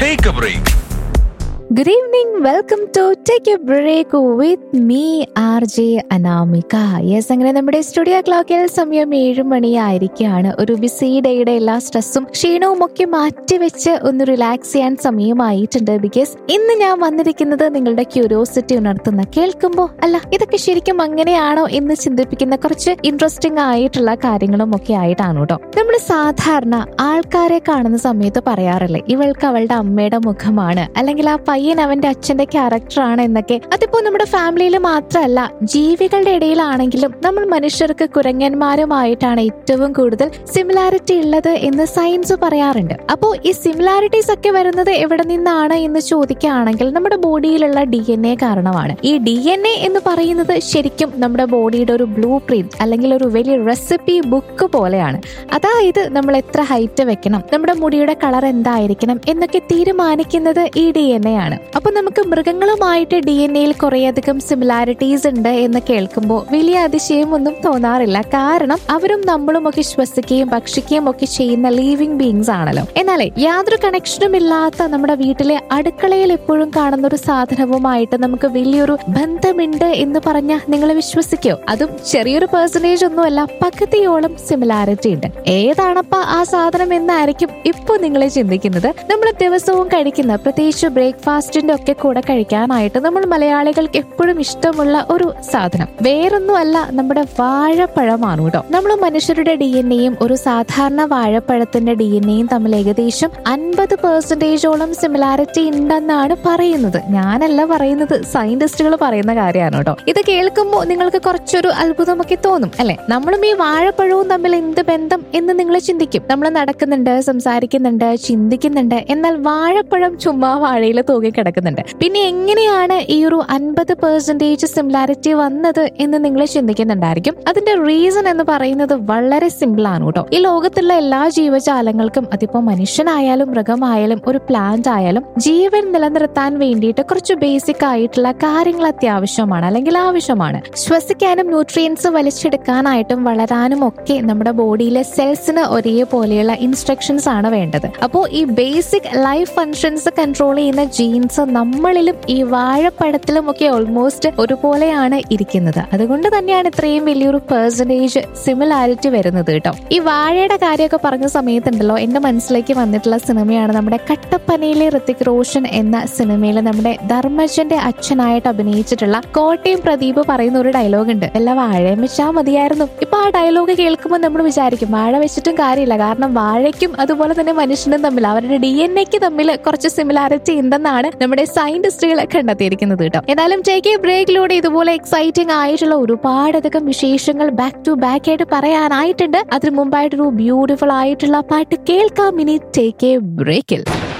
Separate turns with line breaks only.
Take a break.
Good evening. Welcome to Take a Break with me, R J Anamika yes അങ്ങനെ നമ്മുടെ studio ക്ലോക്കിൽ സമയം ഏഴ് മണിയായിരിക്കുകയാണ് ഒരു ബിസി ഡേയുടെ എല്ലാ സ്ട്രെസ്സും ക്ഷീണവും ഒക്കെ മാറ്റിവെച്ച് ഒന്ന് റിലാക്സ് ചെയ്യാൻ സമയമായിട്ടുണ്ട് ബിക്കോസ് ഇന്ന് ഞാൻ വന്നിരിക്കുന്നത് നിങ്ങളുടെ ക്യൂരിയോസിറ്റി ഉണർത്തുന്ന കേൾക്കുമ്പോൾ അല്ല ഇതൊക്കെ ശരിക്കും അങ്ങനെയാണോ എന്ന് ചിന്തിപ്പിക്കുന്ന കുറച്ച് ഇൻട്രസ്റ്റിംഗ് ആയിട്ടുള്ള കാര്യങ്ങളും ഒക്കെ ആയിട്ടാണ് കേട്ടോ നമ്മൾ സാധാരണ ആൾക്കാരെ കാണുന്ന സമയത്ത് പറയാറില്ലേ ഇവൾക്ക് അവളുടെ അമ്മയുടെ മുഖമാണ് അല്ലെങ്കിൽ ആ പയ്യൻ അവന്റെ അച്ഛന്റെ ക്യാരക്ടറാണ് എന്നൊക്കെ അതിപ്പോ നമ്മുടെ ഫാമിലിയിൽ മാത്രമല്ല ജീവികളുടെ ഇടയിലാണെങ്കിലും നമ്മൾ മനുഷ്യർക്ക് കുരങ്ങന്മാരുമായിട്ടാണ് ഏറ്റവും കൂടുതൽ സിമിലാരിറ്റി ഉള്ളത് എന്ന് സയൻസ് പറയാറുണ്ട് അപ്പോ ഈ സിമിലാരിറ്റീസ് ഒക്കെ വരുന്നത് എവിടെ നിന്നാണ് എന്ന് ചോദിക്കുകയാണെങ്കിൽ നമ്മുടെ ബോഡിയിലുള്ള ഡി എൻ എ കാരണമാണ് ഈ ഡി എൻ എ എന്ന് പറയുന്നത് ശരിക്കും നമ്മുടെ ബോഡിയുടെ ഒരു ബ്ലൂ പ്രിന്റ് അല്ലെങ്കിൽ ഒരു വലിയ റെസിപ്പി ബുക്ക് പോലെയാണ് അതായത് നമ്മൾ എത്ര ഹൈറ്റ് വെക്കണം നമ്മുടെ മുടിയുടെ കളർ എന്തായിരിക്കണം എന്നൊക്കെ തീരുമാനിക്കുന്നത് ഈ ഡി എൻ എ ആണ് അപ്പൊ നമുക്ക് മൃഗങ്ങളുമായിട്ട് ഡി എൻ എയിൽ കുറേയധികം സിമിലാരിറ്റീസ് ഉണ്ട് എന്ന് കേൾക്കുമ്പോൾ വലിയ അതിശയമൊന്നും തോന്നാറില്ല കാരണം അവരും നമ്മളും ഒക്കെ ശ്വസിക്കുകയും ഭക്ഷിക്കുകയും ഒക്കെ ചെയ്യുന്ന ലീവിംഗ് ബീങ്സ് ആണല്ലോ എന്നാലേ യാതൊരു കണക്ഷനും ഇല്ലാത്ത നമ്മുടെ വീട്ടിലെ അടുക്കളയിൽ എപ്പോഴും കാണുന്ന ഒരു സാധനവുമായിട്ട് നമുക്ക് വലിയൊരു ബന്ധമുണ്ട് എന്ന് പറഞ്ഞ നിങ്ങൾ വിശ്വസിക്കോ അതും ചെറിയൊരു പെർസെന്റേജ് ഒന്നുമല്ല പകുതിയോളം സിമിലാരിറ്റി ഉണ്ട് ഏതാണപ്പ ആ സാധനം എന്നായിരിക്കും ഇപ്പൊ നിങ്ങൾ ചിന്തിക്കുന്നത് നമ്മൾ ദിവസവും കഴിക്കുന്ന പ്രത്യേകിച്ച് ബ്രേക്ക്ഫാസ്റ്റിന്റെ ഒക്കെ കൂടെ കഴിക്കാനായിട്ട് നമ്മൾ മലയാളികൾക്ക് എപ്പോഴും ഇഷ്ടമുള്ള ഒരു സാധനം വേറൊന്നുമല്ല നമ്മുടെ വാഴപ്പഴമാണ് കേട്ടോ നമ്മൾ മനുഷ്യരുടെ ഡി എൻ എയും ഒരു സാധാരണ വാഴപ്പഴത്തിന്റെ ഡി എൻ എയും തമ്മിൽ ഏകദേശം അൻപത് പെർസെന്റേജോളം സിമിലാരിറ്റി ഉണ്ടെന്നാണ് പറയുന്നത് ഞാനല്ല പറയുന്നത് സയന്റിസ്റ്റുകൾ പറയുന്ന കാര്യമാണ് കേട്ടോ ഇത് കേൾക്കുമ്പോൾ നിങ്ങൾക്ക് കുറച്ചൊരു അത്ഭുതമൊക്കെ തോന്നും അല്ലെ നമ്മളും ഈ വാഴപ്പഴവും തമ്മിൽ എന്ത് ബന്ധം എന്ന് നിങ്ങൾ ചിന്തിക്കും നമ്മൾ നടക്കുന്നുണ്ട് സംസാരിക്കുന്നുണ്ട് ചിന്തിക്കുന്നുണ്ട് എന്നാൽ വാഴപ്പഴം ചുമ്മാ വാഴയിൽ തൂങ്ങി കിടക്കുന്നുണ്ട് പിന്നെ എങ്ങനെയാണ് ഈ ഒരു അൻപത് പെർസെന്റേജ് സിമിലാരിറ്റി വന്നത് എന്ന് നിങ്ങൾ ചിന്തിക്കുന്നുണ്ടായിരിക്കും അതിന്റെ റീസൺ എന്ന് പറയുന്നത് വളരെ സിമ്പിൾ ആണ് കേട്ടോ ഈ ലോകത്തുള്ള എല്ലാ ജീവജാലങ്ങൾക്കും അതിപ്പോ മനുഷ്യനായാലും മൃഗമായാലും ഒരു പ്ലാന്റ് ആയാലും ജീവൻ നിലനിർത്താൻ വേണ്ടിയിട്ട് കുറച്ച് ബേസിക് ആയിട്ടുള്ള കാര്യങ്ങൾ അത്യാവശ്യമാണ് അല്ലെങ്കിൽ ആവശ്യമാണ് ശ്വസിക്കാനും ന്യൂട്രിയൻസ് വലിച്ചെടുക്കാനായിട്ടും വളരാനും ഒക്കെ നമ്മുടെ ബോഡിയിലെ സെൽസിന് ഒരേപോലെയുള്ള ഇൻസ്ട്രക്ഷൻസ് ആണ് വേണ്ടത് അപ്പോൾ ഈ ബേസിക് ലൈഫ് ഫങ്ഷൻസ് കൺട്രോൾ ചെയ്യുന്ന ജീൻസ് നമ്മളിലും ഈ വാഴപ്പഴത്തിലും ഒക്കെ ഓൾമോസ്റ്റ് ഒരുപോലെയാണ് ഇരിക്കുന്നത് അതുകൊണ്ട് തന്നെയാണ് ഇത്രയും വലിയൊരു പെർസെന്റേജ് സിമിലാരിറ്റി വരുന്നത് കേട്ടോ ഈ വാഴയുടെ കാര്യമൊക്കെ പറഞ്ഞ സമയത്തുണ്ടല്ലോ എന്റെ മനസ്സിലേക്ക് വന്നിട്ടുള്ള സിനിമയാണ് നമ്മുടെ കട്ടപ്പനയിലെ ഋത്തിക് റോഷൻ എന്ന സിനിമയിൽ നമ്മുടെ ധർമ്മജന്റെ അച്ഛനായിട്ട് അഭിനയിച്ചിട്ടുള്ള കോട്ടയം പ്രദീപ് പറയുന്ന ഒരു ഡയലോഗ് ഉണ്ട് വല്ല വാഴയും വെച്ചാൽ മതിയായിരുന്നു ഇപ്പൊ ആ ഡയലോഗ് കേൾക്കുമ്പോൾ നമ്മൾ വിചാരിക്കും വാഴ വെച്ചിട്ടും കാര്യമില്ല കാരണം വാഴയ്ക്കും അതുപോലെ തന്നെ മനുഷ്യനും തമ്മിൽ അവരുടെ ഡി എൻ എക്ക് തമ്മിൽ കുറച്ച് സിമിലാരിറ്റി ഉണ്ടെന്നാണ് നമ്മുടെ സയന്റിസ്റ്റുകൾ കണ്ടെത്തിയിരിക്കുന്നത് കേട്ടോ എന്നാലും ടേക്ക് എ ബ്രേക്കിലൂടെ ഇതുപോലെ എക്സൈറ്റിംഗ് ആയിട്ടുള്ള ഒരുപാടധികം വിശേഷങ്ങൾ ബാക്ക് ടു ബാക്ക് ആയിട്ട് പറയാനായിട്ടുണ്ട് അതിന് മുമ്പായിട്ടൊരു ബ്യൂട്ടിഫുൾ ആയിട്ടുള്ള പാട്ട് കേൾക്കാം ഇനി ടേക്ക് എ ബ്രേക്കിൽ